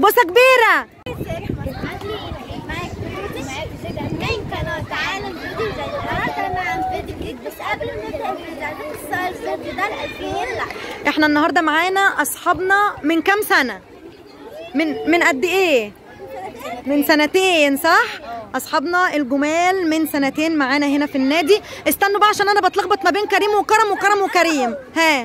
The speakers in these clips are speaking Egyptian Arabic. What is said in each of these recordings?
بوسه كبيره من قناة عالم فيديو زي النهارده مع فيديو جديد بس قبل ما نبدا الفيديو عايزين السؤال الفيديو ده ل 2000 لايك احنا النهارده معانا اصحابنا من كام سنه من من قد ايه من سنتين صح اصحابنا الجمال من سنتين معانا هنا في النادي استنوا بقى عشان انا بتلخبط ما بين كريم وكرم وكرم وكريم ها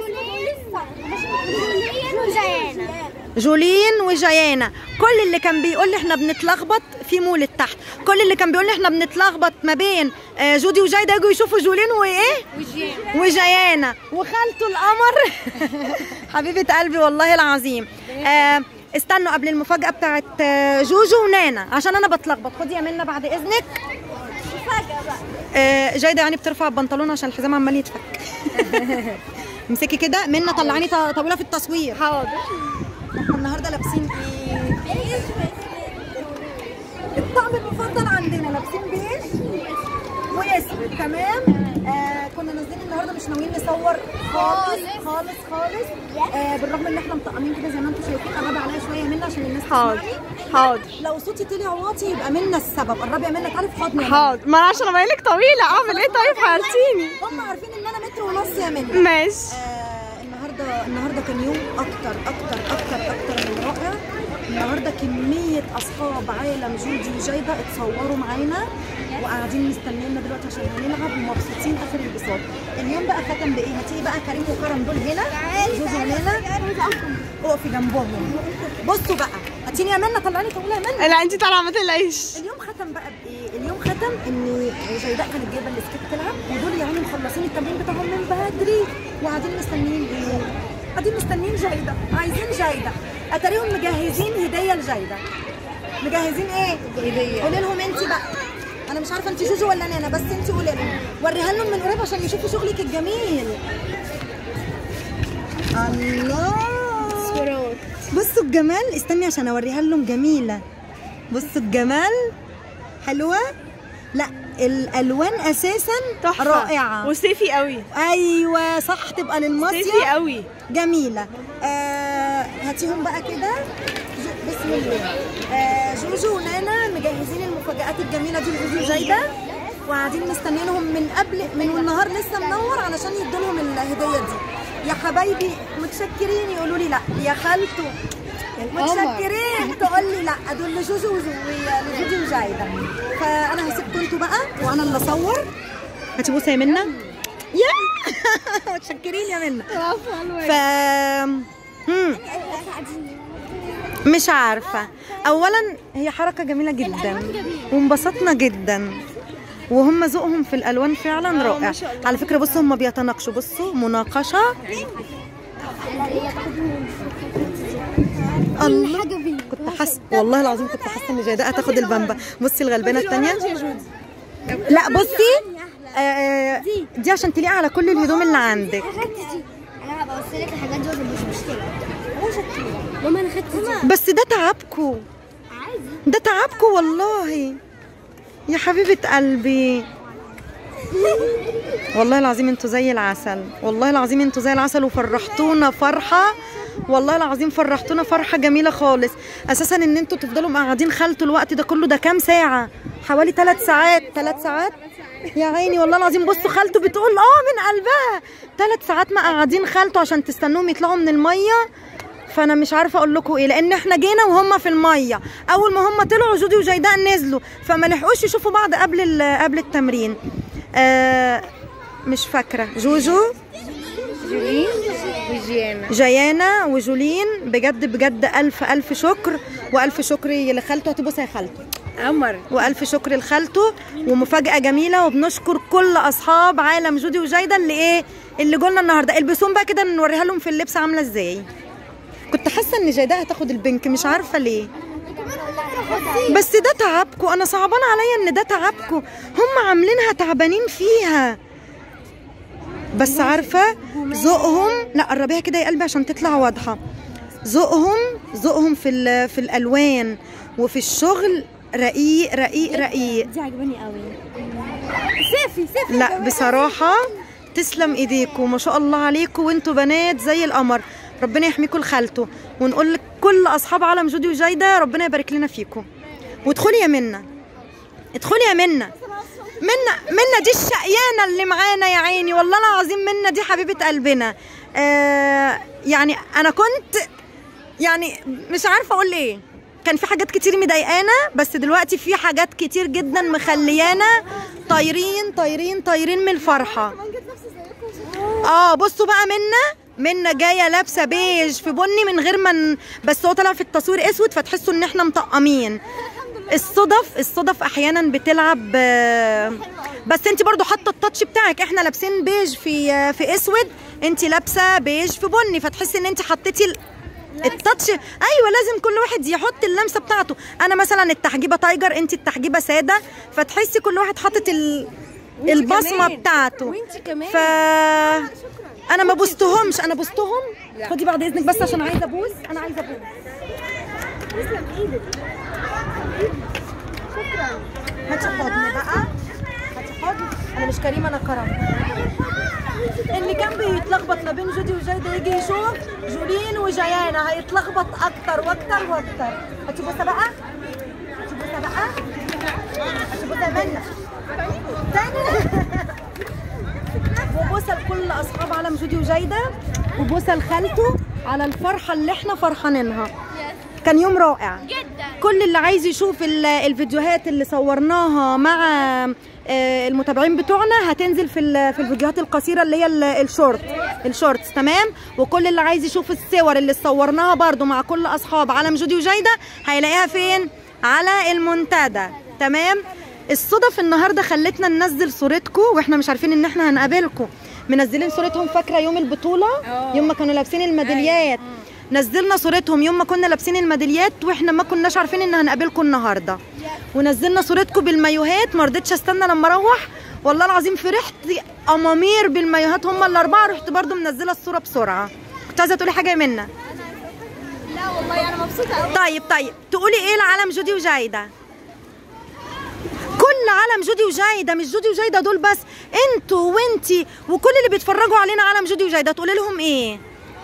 جوليان جولين وجيانا كل اللي كان بيقول لي احنا بنتلخبط في مولد تحت كل اللي كان بيقول لي احنا بنتلخبط ما بين آه، جودي وجايده يجوا يشوفوا جولين وايه وجيانا وخالته القمر حبيبه قلبي والله العظيم آه، استنوا قبل المفاجاه بتاعت آه، جوجو ونانا عشان انا بتلخبط خدي يا منى بعد اذنك مفاجأة بقى آه، جايده يعني بترفع البنطلون عشان الحزام عمال يتفك امسكي كده منى طلعاني ط- طويله في التصوير حاضر احنا النهارده لابسين ايه الطقم المفضل عندنا لابسين بيج واسود تمام آه كنا نازلين النهارده مش ناويين نصور خالص خالص خالص آه بالرغم ان احنا مطقمين كده زي ما انتم شايفين قربي عليا شويه منى عشان الناس حاضر تسمعني حاضر لو صوتي طلع واطي يبقى منا السبب قربي يا منى تعالي في حضني يا منى. حاضر ما انا عشان ابين لك طويله اعمل ايه طيب حيرتيني هم عارفين ان انا متر ونص يا منى ماشي آه، النهارده النهارده كان يوم اكتر اكتر اكتر اكتر من رائع النهارده كميه اصحاب عالم جودي وجايده اتصوروا معانا وقاعدين مستنينا دلوقتي عشان هنلعب ومبسوطين اخر الانبساط اليوم بقى ختم بايه هتيجي بقى كريم وكرم دول هنا جوزي هنا اقفي جنبهم بصوا بقى هاتيني يا منى طلعيني طويله يا منى لا انت طالعه ما تقلقيش اليوم ختم بقى بايه؟ اليوم ختم ان جيداء كانت جايبه السكيت تلعب ودول يعني مخلصين التمرين بتاعهم من بدري وقاعدين مستنيين ايه؟ قاعدين مستنيين جيدة عايزين جيدة اتاريهم مجهزين هدية لجيدة مجهزين ايه؟ هدية قولي لهم انت بقى انا مش عارفه انت جوجو ولا نانا بس انت قولي لهم وريها لهم من قريب عشان يشوفوا شغلك الجميل الله بصوا الجمال استني عشان اوريها لهم جميله بصوا الجمال حلوه لا الالوان اساسا تحفه رائعه وصيفي قوي ايوه صح تبقى للمصيف صيفي قوي جميله آه هاتيهم بقى كده جو- بسم الله آه جوجو ونانا مجهزين المفاجآت الجميله دي لجوجو جايده وقاعدين مستنيينهم من قبل من والنهار لسه منور علشان يدوا لهم الهديه دي يا حبايبي متشكرين يقولوا لي لا يا خالته متشكرين تقول لي لا دول لجوجو وز- لجوجو وجايده فانا هسيبكم انتوا بقى وانا اللي اصور هاتي بوسه يا منى يا متشكرين يا منى ف مم. مش عارفة أولا هي حركة جميلة جدا وانبسطنا جدا وهم ذوقهم في الألوان فعلا رائع على فكرة بصوا هم بيتناقشوا بصوا مناقشة الله كنت حاسة والله العظيم كنت حاسة إن جيداء هتاخد البامبا بصي الغلبانة التانية لا بصي آه، دي عشان تليق على كل الهدوم اللي عندك انا هبقى اوصلك الحاجات دي مش مشكله ماما انا خدت دي بس ده تعبكو عادي ده تعبكو والله يا حبيبة قلبي والله العظيم انتوا زي العسل والله العظيم انتوا زي العسل وفرحتونا فرحة والله العظيم فرحتونا فرحة جميلة خالص اساسا ان انتوا تفضلوا قاعدين خالتوا الوقت ده كله ده كام ساعة حوالي ثلاث ساعات ثلاث ساعات يا عيني والله العظيم بصوا خالته بتقول اه من قلبها ثلاث ساعات ما قاعدين خالته عشان تستنوهم يطلعوا من المية فانا مش عارفه اقول لكم ايه لان احنا جينا وهم في الميه اول ما هم طلعوا جودي وجيداء نزلوا فما لحقوش يشوفوا بعض قبل ال- قبل التمرين آه مش فاكره جوجو جولين وجيانا جيانا وجولين بجد بجد الف الف شكر والف شكر لخالته هتبوسها يا خالته قمر والف شكر لخالته ومفاجاه جميله وبنشكر كل اصحاب عالم جودي وجيده اللي ايه اللي جولنا النهارده البسوهم بقى كده نوريها لهم في اللبس عامله ازاي كنت حاسه ان جيداء هتاخد البنك مش عارفه ليه بس ده تعبكم انا صعبان عليا ان ده تعبكم هم عاملينها تعبانين فيها بس عارفه ذوقهم لا قربيها كده يا قلبي عشان تطلع واضحه ذوقهم ذوقهم في ال- في الالوان وفي الشغل رقيق رقيق رقيق دي عجباني قوي سيفي سيفي لا بصراحة تسلم ايديكم ما شاء الله عليكم وانتوا بنات زي القمر ربنا يحميكم لخالته ونقول لكل اصحاب عالم جودي وجايده ربنا يبارك لنا فيكم وادخلي يا منى ادخلي يا منى منى منى دي الشقيانه اللي معانا يا عيني والله العظيم منى دي حبيبه قلبنا آه يعني انا كنت يعني مش عارفه اقول ايه كان في حاجات كتير مضايقانا بس دلوقتي في حاجات كتير جدا مخليانا طايرين طايرين طايرين من الفرحه اه بصوا بقى منا منا جايه لابسه بيج في بني من غير ما ن- بس هو طلع في التصوير اسود فتحسوا ان احنا مطقمين الصدف الصدف احيانا بتلعب آه، بس انت برضو حاطه التاتش بتاعك احنا لابسين بيج في آه، في اسود انت لابسه بيج في بني فتحسي ان انت حطيتي ال- التاتش ايوه لازم كل واحد يحط اللمسه بتاعته انا مثلا التحجيبه تايجر انت التحجيبه ساده فتحسي كل واحد حاطط ال... البصمه كمان. بتاعته وانت كمان. ف انا ما بوستهمش انا بوستهم خدي بعد اذنك بس عشان عايزه ابوس انا عايزه ابوس هاتي حضن بقى هاتي حضن انا مش كريمه انا كرم اللي كان بيتلخبط ما بين جودي وجايده يجي يشوف جولين وجيانا هيتلخبط اكتر واكتر واكتر هاتي بوسه بقى هاتي بوسه بقى هاتي بوسه منى تاني وبوسه لكل اصحاب عالم جودي وجايده وبوسه لخالته على الفرحه اللي احنا فرحانينها كان يوم رائع جدا كل اللي عايز يشوف ال- الفيديوهات اللي صورناها مع آه، المتابعين بتوعنا هتنزل في ال- في الفيديوهات القصيره اللي هي ال- الشورت الشورتس تمام وكل اللي عايز يشوف الصور اللي صورناها برضو مع كل اصحاب عالم جودي وجايده هيلاقيها فين على المنتدى تمام الصدف النهارده خلتنا ننزل صورتكم واحنا مش عارفين ان احنا هنقابلكم منزلين صورتهم فاكره يوم البطوله يوم ما كانوا لابسين الميداليات نزلنا صورتهم يوم ما كنا لابسين الميداليات واحنا ما كناش عارفين ان هنقابلكم النهارده ونزلنا صورتكم بالمايوهات ما رضيتش استنى لما اروح والله العظيم فرحت امامير بالمايوهات هم الاربعه رحت برضو منزله الصوره بسرعه كنت عايزه تقولي حاجه يا منى لا والله انا مبسوطه قوي طيب طيب تقولي ايه لعالم جودي وجايده كل عالم جودي وجايده مش جودي وجايده دول بس انتوا وانتي وكل اللي بيتفرجوا علينا عالم جودي وجايده تقولي لهم ايه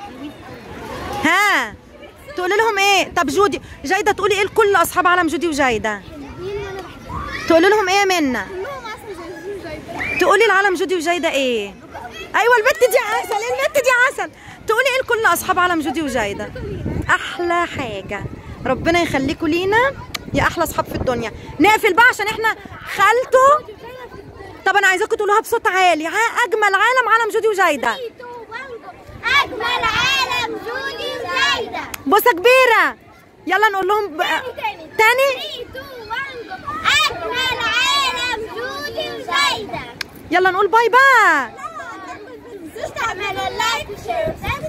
ها تقولي لهم ايه طب جودي جايده تقولي ايه لكل اصحاب عالم جودي وجايده تقولي لهم ايه يا منى كلهم اصلا زي زي تقولي لعالم جودي وجايده ايه ايوه البت دي عسل البت دي عسل تقولي ايه لكل اصحاب عالم جودي وجايده احلى حاجه ربنا يخليكوا لينا يا احلى اصحاب في الدنيا نقفل بقى عشان احنا خالته طب انا عايزاكم تقولوها بصوت عالي ها اجمل عالم عالم جودي وجايده اجمل عالم جودي وزايده بوسه كبيره يلا نقول لهم ب... تاني تاني 3 2 1 اجمل عالم جودي وزايده يلا نقول باي باي ما تنسوش تعملوا لايك وشير